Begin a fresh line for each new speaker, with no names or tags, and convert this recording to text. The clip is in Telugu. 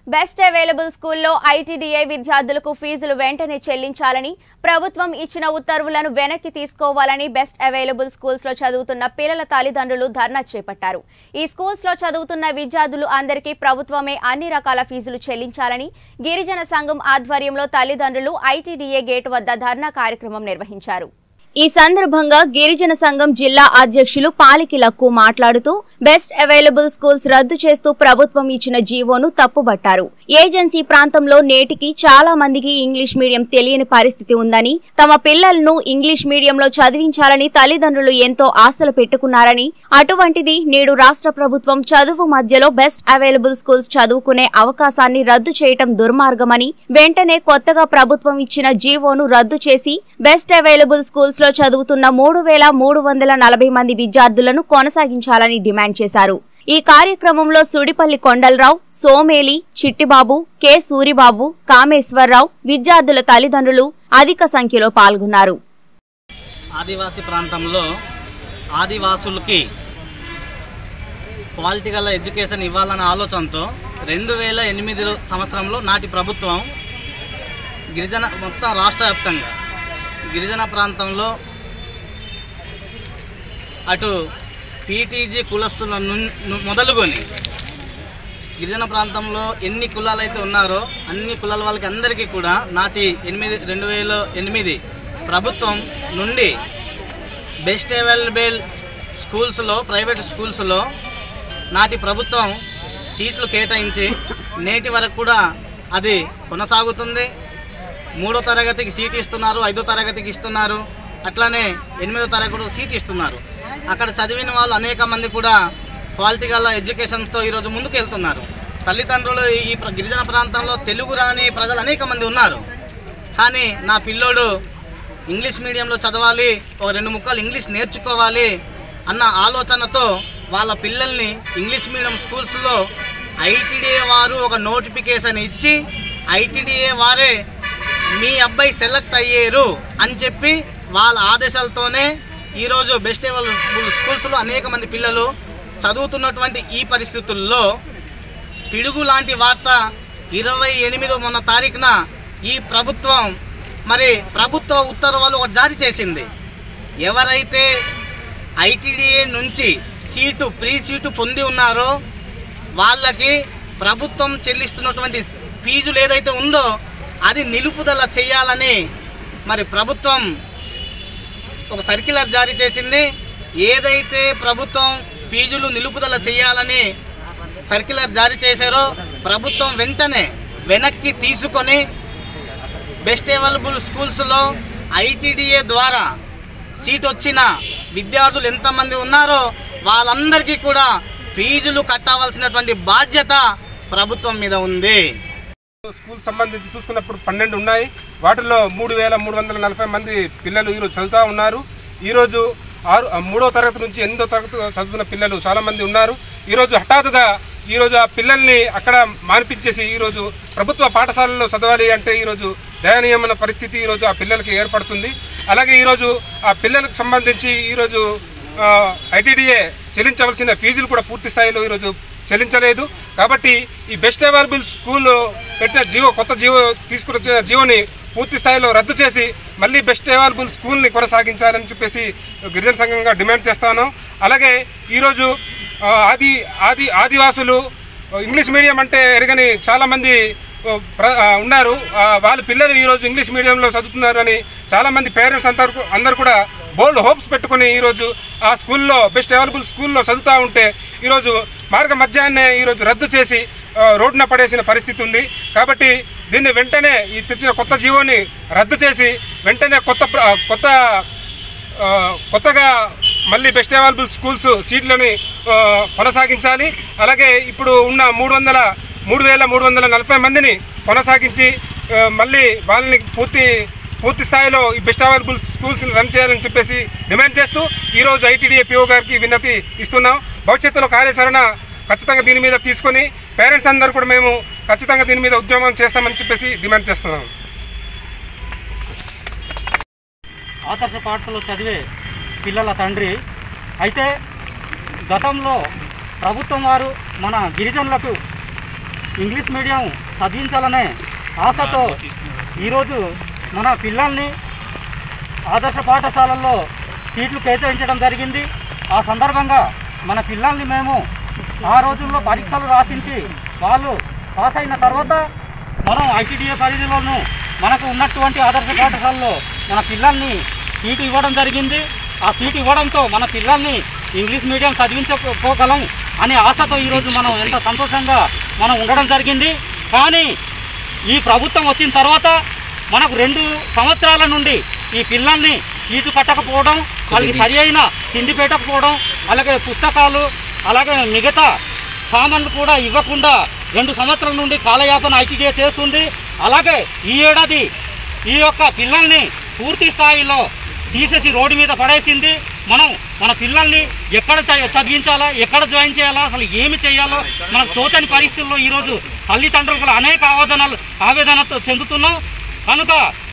బెస్ట్ అవైలబుల్ స్కూల్లో ఐటీడీఏ విద్యార్థులకు ఫీజులు వెంటనే చెల్లించాలని ప్రభుత్వం ఇచ్చిన ఉత్తర్వులను వెనక్కి తీసుకోవాలని బెస్ట్ అవైలబుల్ స్కూల్స్ లో చదువుతున్న పిల్లల తల్లిదండ్రులు ధర్నా చేపట్టారు ఈ స్కూల్స్ లో చదువుతున్న విద్యార్థులు అందరికీ ప్రభుత్వమే అన్ని రకాల ఫీజులు చెల్లించాలని గిరిజన సంఘం ఆధ్వర్యంలో తల్లిదండ్రులు ఐటీడీఏ గేటు వద్ద ధర్నా కార్యక్రమం నిర్వహించారు ఈ సందర్భంగా గిరిజన సంఘం జిల్లా అధ్యక్షులు పాలికి లక్కు మాట్లాడుతూ బెస్ట్ అవైలబుల్ స్కూల్స్ రద్దు చేస్తూ ప్రభుత్వం ఇచ్చిన జీవోను తప్పుబట్టారు ఏజెన్సీ ప్రాంతంలో నేటికి చాలా మందికి ఇంగ్లీష్ మీడియం తెలియని పరిస్థితి ఉందని తమ పిల్లలను ఇంగ్లీష్ మీడియంలో చదివించాలని తల్లిదండ్రులు ఎంతో ఆశలు పెట్టుకున్నారని అటువంటిది నేడు రాష్ట్ర ప్రభుత్వం చదువు మధ్యలో బెస్ట్ అవైలబుల్ స్కూల్స్ చదువుకునే అవకాశాన్ని రద్దు చేయటం దుర్మార్గమని వెంటనే కొత్తగా ప్రభుత్వం ఇచ్చిన జీవోను రద్దు చేసి బెస్ట్ అవైలబుల్ స్కూల్స్ లో చదువుతున్న మూడు వేల మూడు వందల నలభై మంది విద్యార్థులను కొనసాగించాలని డిమాండ్ చేశారు ఈ కార్యక్రమంలో సుడిపల్లి కొండలరావు సోమేలి చిట్టిబాబు కె సూరిబాబు కామేశ్వరరావు విద్యార్థుల తల్లిదండ్రులు అధిక సంఖ్యలో పాల్గొన్నారు
ఆదివాసీ ప్రాంతంలో ఆదివాసులకి క్వాలిటీ గల ఎడ్యుకేషన్ ఇవ్వాలన్న ఆలోచనతో రెండు వేల ఎనిమిది సంవత్సరంలో నాటి ప్రభుత్వం గిరిజన మొత్తం రాష్ట్ర వ్యాప్తంగా గిరిజన ప్రాంతంలో అటు పీటీజీ కులస్తుల నుం- ను- మొదలుకొని గిరిజన ప్రాంతంలో ఎన్ని కులాలు అయితే ఉన్నారో అన్ని కులాల వాళ్ళకి అందరికీ కూడా నాటి ఎనిమిది రెండు వేల ఎనిమిది ప్రభుత్వం నుండి బెస్ట్ అవైలబుల్ స్కూల్స్లో ప్రైవేట్ స్కూల్స్లో నాటి ప్రభుత్వం సీట్లు కేటాయించి నేటి వరకు కూడా అది కొనసాగుతుంది మూడో తరగతికి సీట్ ఇస్తున్నారు ఐదో తరగతికి ఇస్తున్నారు అట్లానే ఎనిమిదో తరగతి సీట్ ఇస్తున్నారు అక్కడ చదివిన వాళ్ళు అనేక మంది కూడా క్వాలిటీ గల ఎడ్యుకేషన్తో ఈరోజు ముందుకు వెళ్తున్నారు తల్లిదండ్రులు ఈ ప్ర- గిరిజన ప్రాంతంలో తెలుగు రాని ప్రజలు అనేక మంది ఉన్నారు కానీ నా పిల్లోడు ఇంగ్లీష్ మీడియంలో చదవాలి ఒక రెండు ముక్కలు ఇంగ్లీష్ నేర్చుకోవాలి అన్న ఆలోచనతో వాళ్ళ పిల్లల్ని ఇంగ్లీష్ మీడియం స్కూల్స్లో ఐటీడీఏ వారు ఒక నోటిఫికేషన్ ఇచ్చి ఐటీడీఏ వారే మీ అబ్బాయి సెలెక్ట్ అయ్యారు అని చెప్పి వాళ్ళ ఆదేశాలతోనే ఈరోజు బెస్ట్ అవైలబుల్ స్కూల్స్లో అనేక మంది పిల్లలు చదువుతున్నటువంటి ఈ పరిస్థితుల్లో పిడుగు లాంటి వార్త ఇరవై ఎనిమిదో మొన్న తారీఖున ఈ ప్రభుత్వం మరి ప్రభుత్వ ఉత్తర్వులు ఒకటి జారీ చేసింది ఎవరైతే ఐటీడీఏ నుంచి సీటు ప్రీ సీటు పొంది ఉన్నారో వాళ్ళకి ప్రభుత్వం చెల్లిస్తున్నటువంటి ఫీజులు ఏదైతే ఉందో అది నిలుపుదల చేయాలని మరి ప్రభుత్వం ఒక సర్క్యులర్ జారీ చేసింది ఏదైతే ప్రభుత్వం ఫీజులు నిలుపుదల చేయాలని సర్క్యులర్ జారీ చేశారో ప్రభుత్వం వెంటనే వెనక్కి తీసుకొని బెస్ట్ అవైలబుల్ స్కూల్స్లో ఐటీడీఏ ద్వారా సీట్ వచ్చిన విద్యార్థులు ఎంతమంది ఉన్నారో వాళ్ళందరికీ కూడా ఫీజులు కట్టవలసినటువంటి బాధ్యత ప్రభుత్వం మీద ఉంది
స్కూల్ సంబంధించి చూసుకున్నప్పుడు పన్నెండు ఉన్నాయి వాటిల్లో మూడు వేల మూడు వందల నలభై మంది పిల్లలు ఈరోజు చదువుతూ ఉన్నారు ఈరోజు ఆరు ఆ మూడో తరగతి నుంచి ఎనిమిదో తరగతి చదువుతున్న పిల్లలు చాలామంది ఉన్నారు ఈరోజు హఠాత్తుగా ఈరోజు ఆ పిల్లల్ని అక్కడ మానిపించేసి ఈరోజు ప్రభుత్వ పాఠశాలలో చదవాలి అంటే ఈరోజు దయనీయమైన పరిస్థితి ఈరోజు ఆ పిల్లలకి ఏర్పడుతుంది అలాగే ఈరోజు ఆ పిల్లలకు సంబంధించి ఈరోజు ఐటీడీఏ చెల్లించవలసిన ఫీజులు కూడా పూర్తి స్థాయిలో ఈరోజు చెల్లించలేదు కాబట్టి ఈ బెస్ట్ అవైలబుల్ స్కూల్ పెట్టిన జీవో కొత్త జీవో తీసుకువచ్చిన జీవోని పూర్తి స్థాయిలో రద్దు చేసి మళ్ళీ బెస్ట్ అవైలబుల్ స్కూల్ని కొనసాగించాలని చెప్పేసి గిరిజన సంఘంగా డిమాండ్ చేస్తాను అలాగే ఈరోజు ఆ, ఆది ఆది ఆదివాసులు ఇంగ్లీష్ మీడియం అంటే ఎరగని చాలామంది ఓ, ప్ర- ఆ, ఉన్నారు ఆ, వాళ్ళ పిల్లలు ఈరోజు ఇంగ్లీష్ మీడియంలో చదువుతున్నారని చాలామంది పేరెంట్స్ అందరు అందరు కూడా బోల్డ్ హోప్స్ పెట్టుకుని ఈరోజు ఆ స్కూల్లో బెస్ట్ అవైలబుల్ స్కూల్లో చదువుతూ ఉంటే ఈరోజు మార్గ మధ్యాహ్నే ఈరోజు రద్దు చేసి ఆ, రోడ్డున పడేసిన పరిస్థితి ఉంది కాబట్టి దీన్ని వెంటనే ఈ తెచ్చిన కొత్త జీవోని రద్దు చేసి వెంటనే కొత్త ప్ర- కొత్త ఆ, కొత్తగా మళ్ళీ బెస్ట్ అవైలబుల్ స్కూల్స్ సీట్లని ఆ, కొనసాగించాలి అలాగే ఇప్పుడు ఉన్న మూడు వందల మూడు వేల మూడు వందల నలభై మందిని కొనసాగించి ఆ, మళ్ళీ వాళ్ళని పూర్తి పూర్తి స్థాయిలో ఈ బెస్ట్ అవైలబుల్ స్కూల్స్ని రన్ చేయాలని చెప్పేసి డిమాండ్ చేస్తూ ఈరోజు ఐటీడీఏ పిఓ గారికి విన్నతి ఇస్తున్నాం భవిష్యత్తులో కార్యాచరణ ఖచ్చితంగా దీని మీద తీసుకొని పేరెంట్స్ అందరూ కూడా మేము ఖచ్చితంగా దీని మీద ఉద్యమం చేస్తామని చెప్పేసి డిమాండ్ చేస్తున్నాం
ఆదర్శ పాఠశాలలో చదివే పిల్లల తండ్రి అయితే గతంలో ప్రభుత్వం వారు మన గిరిజనులకు ఇంగ్లీష్ మీడియం చదివించాలనే ఆశతో ఈరోజు మన పిల్లల్ని ఆదర్శ పాఠశాలల్లో సీట్లు కేటాయించడం జరిగింది ఆ సందర్భంగా మన పిల్లల్ని మేము ఆ రోజుల్లో పరీక్షలు రాసించి వాళ్ళు పాస్ అయిన తర్వాత మనం ఐటీడీఏ పరిధిలోనూ మనకు ఉన్నటువంటి ఆదర్శ పాఠశాలలో మన పిల్లల్ని సీటు ఇవ్వడం జరిగింది ఆ సీటు ఇవ్వడంతో మన పిల్లల్ని ఇంగ్లీష్ మీడియం చదివించుకోగలం అనే ఆశతో ఈరోజు మనం ఎంత సంతోషంగా మనం ఉండడం జరిగింది కానీ ఈ ప్రభుత్వం వచ్చిన తర్వాత మనకు రెండు సంవత్సరాల నుండి ఈ పిల్లల్ని ఫీజు కట్టకపోవడం వాళ్ళకి సరి అయిన తిండి పెట్టకపోవడం అలాగే పుస్తకాలు అలాగే మిగతా సామాన్లు కూడా ఇవ్వకుండా రెండు సంవత్సరాల నుండి కాలయాపన ఐటీడీఏ చేస్తుంది అలాగే ఈ ఏడాది ఈ యొక్క పిల్లల్ని పూర్తి స్థాయిలో తీసేసి రోడ్డు మీద పడేసింది మనం మన పిల్లల్ని ఎక్కడ చ- చదివించాలా ఎక్కడ జాయిన్ చేయాలా అసలు ఏమి చేయాలో మనకు తోచని పరిస్థితుల్లో ఈరోజు తల్లిదండ్రులు కూడా అనేక ఆవేదనలు ఆవేదనతో చెందుతున్నాం కనుక